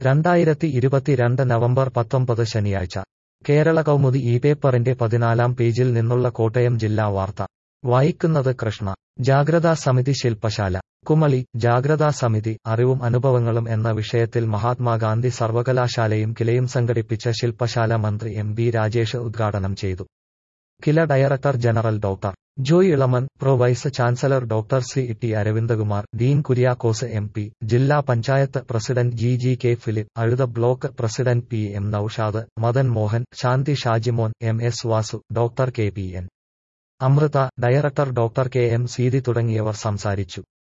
രണ്ടായിരത്തി ഇരുപത്തിരണ്ട് നവംബർ പത്തൊമ്പത് ശനിയാഴ്ച കേരള കൗമുദി ഈ പേപ്പറിന്റെ പതിനാലാം പേജിൽ നിന്നുള്ള കോട്ടയം ജില്ലാ വാർത്ത വായിക്കുന്നത് കൃഷ്ണ ജാഗ്രതാ സമിതി ശില്പശാല കുമളി ജാഗ്രതാ സമിതി അറിവും അനുഭവങ്ങളും എന്ന വിഷയത്തിൽ മഹാത്മാഗാന്ധി സർവകലാശാലയും കിലയും സംഘടിപ്പിച്ച ശില്പശാല മന്ത്രി എം ബി രാജേഷ് ഉദ്ഘാടനം ചെയ്തു KILA director general doctor Joy Elaman pro vice chancellor doctor C T Aravindakumar dean Kuriakose M P ജില്ലാ panchayat president G G K Philip Azhutha block president P M Noushad Madan Mohan Shanthi Shajimon M S Vasu doctor K P N Amrutha director doctor K M Seethi തുടങ്ങിയവർ സംസാരിച്ചു